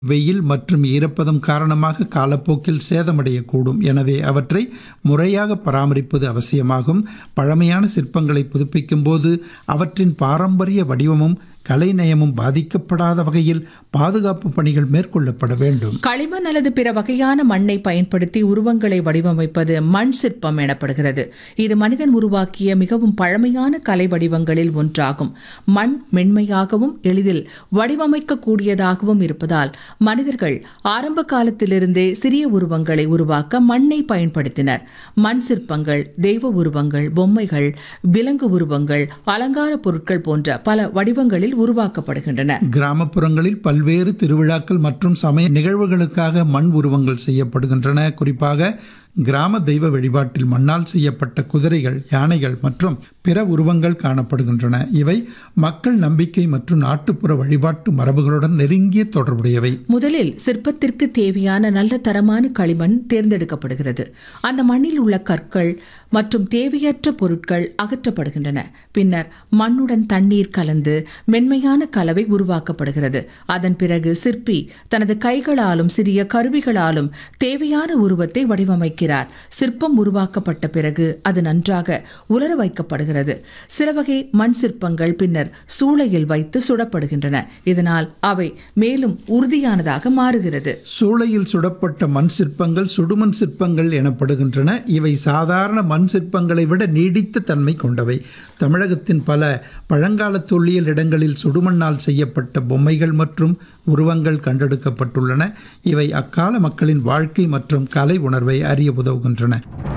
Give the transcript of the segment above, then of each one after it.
வெயில் மற்றும் ஈரப்பதம் காரணமாக காலப்போக்கில் சேதமடையக்கூடும் எனவே அவற்றை முறையாக பராமரிப்பது அவசியமாகும் பழமையான சிற்பங்களை புதுப்பிக்கும் போது அவற்றின் பாரம்பரிய வடிவமும் கலைநயமும் பாதிக்கப்படாத வகையில் பாதுகாப்பு பணிகள் மேற்கொள்ளப்பட வேண்டும் களிமண் அல்லது பிற வகையான மண்ணை பயன்படுத்தி உருவங்களை வடிவமைப்பது மண் சிற்பம் எனப்படுகிறது இது மனிதன் உருவாக்கிய மிகவும் பழமையான கலை வடிவங்களில் ஒன்றாகும் மண் மென்மையாகவும் எளிதில் வடிவமைக்கக்கூடியதாகவும் இருப்பதால் மனிதர்கள் ஆரம்ப காலத்திலிருந்தே சிறிய உருவங்களை உருவாக்க மண்ணை பயன்படுத்தினர் மண் சிற்பங்கள் தெய்வ உருவங்கள் பொம்மைகள் விலங்கு உருவங்கள் அலங்கார பொருட்கள் போன்ற பல வடிவங்களில் உருவாக்கப்படுகின்றன கிராமப்புறங்களில் பல்வேறு திருவிழாக்கள் மற்றும் சமய நிகழ்வுகளுக்காக மண் உருவங்கள் செய்யப்படுகின்றன குறிப்பாக கிராம தெய்வ வழிபாட்டில் மண்ணால் செய்யப்பட்ட குதிரைகள் யானைகள் மற்றும் பிற உருவங்கள் காணப்படுகின்றன இவை மக்கள் நம்பிக்கை மற்றும் நாட்டுப்புற வழிபாட்டு மரபுகளுடன் நெருங்கிய தொடர்புடையவை முதலில் சிற்பத்திற்கு தேவையான நல்ல தரமான களிமண் தேர்ந்தெடுக்கப்படுகிறது அந்த மண்ணில் உள்ள கற்கள் மற்றும் தேவையற்ற பொருட்கள் அகற்றப்படுகின்றன பின்னர் மண்ணுடன் தண்ணீர் கலந்து மென்மையான கலவை உருவாக்கப்படுகிறது அதன் பிறகு சிற்பி தனது கைகளாலும் சிறிய கருவிகளாலும் தேவையான உருவத்தை வடிவமைக்கிறார் சிற்பம் உருவாக்கப்பட்ட பிறகு அது நன்றாக உலர வைக்கப்படுகிறது சில வகை மண் சிற்பங்கள் பின்னர் சூளையில் வைத்து சுடப்படுகின்றன இதனால் அவை மேலும் உறுதியானதாக மாறுகிறது சூளையில் சுடப்பட்ட மண் சிற்பங்கள் சுடுமண் சிற்பங்கள் எனப்படுகின்றன இவை சாதாரண மண் சிற்பங்களை விட நீடித்த தன்மை கொண்டவை தமிழகத்தின் பல பழங்கால தொல்லியல் இடங்களில் சுடுமண்ணால் செய்யப்பட்ட பொம்மைகள் மற்றும் உருவங்கள் கண்டெடுக்கப்பட்டுள்ளன இவை அக்கால மக்களின் வாழ்க்கை மற்றும் கலை உணர்வை அறிய உதவுகின்றன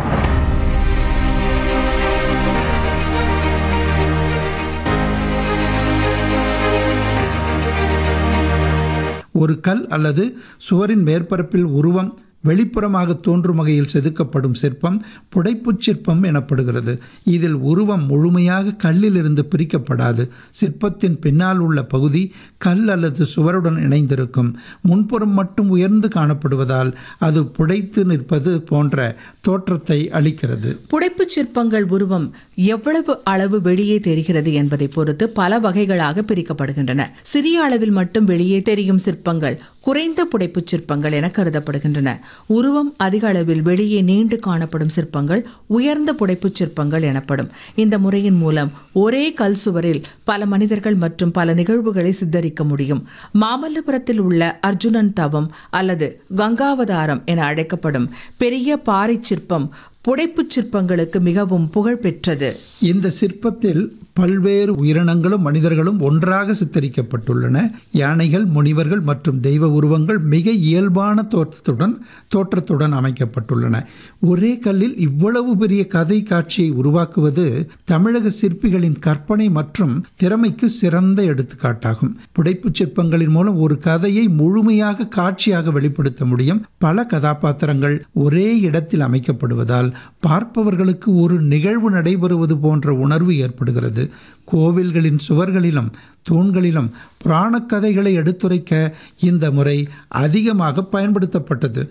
ஒரு கல் அல்லது சுவரின் மேற்பரப்பில் உருவம் வெளிப்புறமாக தோன்றும் வகையில் செதுக்கப்படும் சிற்பம் புடைப்புச் சிற்பம் எனப்படுகிறது இதில் உருவம் முழுமையாக கல்லிலிருந்து பிரிக்கப்படாது சிற்பத்தின் பின்னால் உள்ள பகுதி கல் அல்லது சுவருடன் இணைந்திருக்கும் முன்புறம் மட்டும் உயர்ந்து காணப்படுவதால் அது புடைத்து நிற்பது போன்ற தோற்றத்தை அளிக்கிறது புடைப்புச் சிற்பங்கள் உருவம் எவ்வளவு அளவு வெளியே தெரிகிறது என்பதை பொறுத்து பல வகைகளாக பிரிக்கப்படுகின்றன சிறிய அளவில் மட்டும் வெளியே தெரியும் சிற்பங்கள் குறைந்த புடைப்புச் சிற்பங்கள் என கருதப்படுகின்றன உருவம் அதிக அளவில் வெளியே நீண்டு காணப்படும் சிற்பங்கள் உயர்ந்த புடைப்புச் சிற்பங்கள் எனப்படும் இந்த முறையின் மூலம் ஒரே கல் சுவரில் பல மனிதர்கள் மற்றும் பல நிகழ்வுகளை சித்தரிக்க முடியும் மாமல்லபுரத்தில் உள்ள அர்ஜுனன் தவம் அல்லது கங்காவதாரம் என அழைக்கப்படும் பெரிய பாறை சிற்பம் புடைப்புச் சிற்பங்களுக்கு மிகவும் புகழ்பெற்றது இந்த சிற்பத்தில் பல்வேறு உயிரினங்களும் மனிதர்களும் ஒன்றாக சித்தரிக்கப்பட்டுள்ளன யானைகள் முனிவர்கள் மற்றும் தெய்வ உருவங்கள் மிக இயல்பான தோற்றத்துடன் தோற்றத்துடன் அமைக்கப்பட்டுள்ளன ஒரே கல்லில் இவ்வளவு பெரிய கதை காட்சியை உருவாக்குவது தமிழக சிற்பிகளின் கற்பனை மற்றும் திறமைக்கு சிறந்த எடுத்துக்காட்டாகும் புடைப்புச் சிற்பங்களின் மூலம் ஒரு கதையை முழுமையாக காட்சியாக வெளிப்படுத்த முடியும் பல கதாபாத்திரங்கள் ஒரே இடத்தில் அமைக்கப்படுவதால் பார்ப்பவர்களுக்கு ஒரு நிகழ்வு நடைபெறுவது போன்ற உணர்வு ஏற்படுகிறது கோவில்களின் சுவர்களிலும் தூண்களிலும் புராணக் கதைகளை எடுத்துரைக்க இந்த முறை அதிகமாக பயன்படுத்தப்பட்டது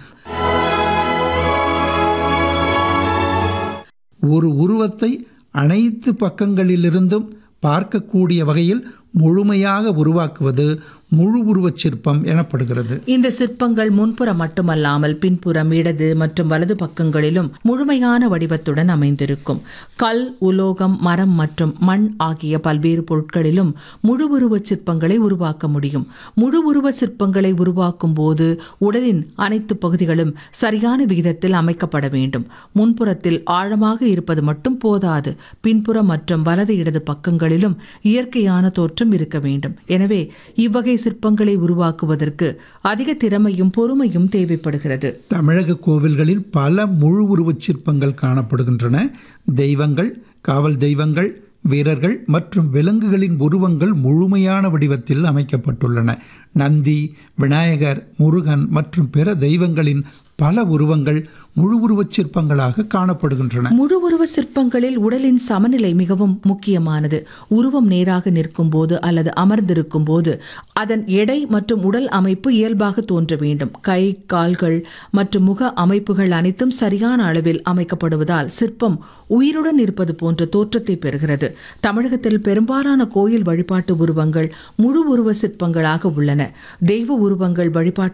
ஒரு உருவத்தை அனைத்து பக்கங்களிலிருந்தும் பார்க்கக்கூடிய வகையில் முழுமையாக உருவாக்குவது முழு உருவச் சிற்பம் எனப்படுகிறது இந்த சிற்பங்கள் முன்புறம் மட்டுமல்லாமல் பின்புறம் இடது மற்றும் வலது பக்கங்களிலும் முழுமையான வடிவத்துடன் அமைந்திருக்கும் கல் உலோகம் மரம் மற்றும் மண் ஆகிய பல்வேறு பொருட்களிலும் முழு உருவச் சிற்பங்களை உருவாக்க முடியும் முழு உருவ சிற்பங்களை உருவாக்கும் போது உடலின் அனைத்து பகுதிகளும் சரியான விகிதத்தில் அமைக்கப்பட வேண்டும் முன்புறத்தில் ஆழமாக இருப்பது மட்டும் போதாது பின்புறம் மற்றும் வலது இடது பக்கங்களிலும் இயற்கையான தோற்றம் இருக்க வேண்டும் எனவே இவ்வகை சிற்பங்களை உருவாக்குவதற்கு அதிக திறமையும் பொறுமையும் தேவைப்படுகிறது தமிழக கோவில்களில் பல முழு உருவச் சிற்பங்கள் காணப்படுகின்றன தெய்வங்கள் காவல் தெய்வங்கள் வீரர்கள் மற்றும் விலங்குகளின் உருவங்கள் முழுமையான வடிவத்தில் அமைக்கப்பட்டுள்ளன நந்தி விநாயகர் முருகன் மற்றும் பிற தெய்வங்களின் பல உருவங்கள் முழு உருவச் சிற்பங்களாக காணப்படுகின்றன முழு உருவ சிற்பங்களில் உடலின் சமநிலை மிகவும் முக்கியமானது உருவம் நேராக நிற்கும் போது அல்லது அமர்ந்திருக்கும் போது அதன் எடை மற்றும் உடல் அமைப்பு இயல்பாக தோன்ற வேண்டும் கை கால்கள் மற்றும் முக அமைப்புகள் அனைத்தும் சரியான அளவில் அமைக்கப்படுவதால் சிற்பம் உயிருடன் இருப்பது போன்ற தோற்றத்தை பெறுகிறது தமிழகத்தில் பெரும்பாலான கோயில் வழிபாட்டு உருவங்கள் முழு உருவ சிற்பங்களாக உள்ளன தெய்வ உருவங்கள் வழிபாட்டு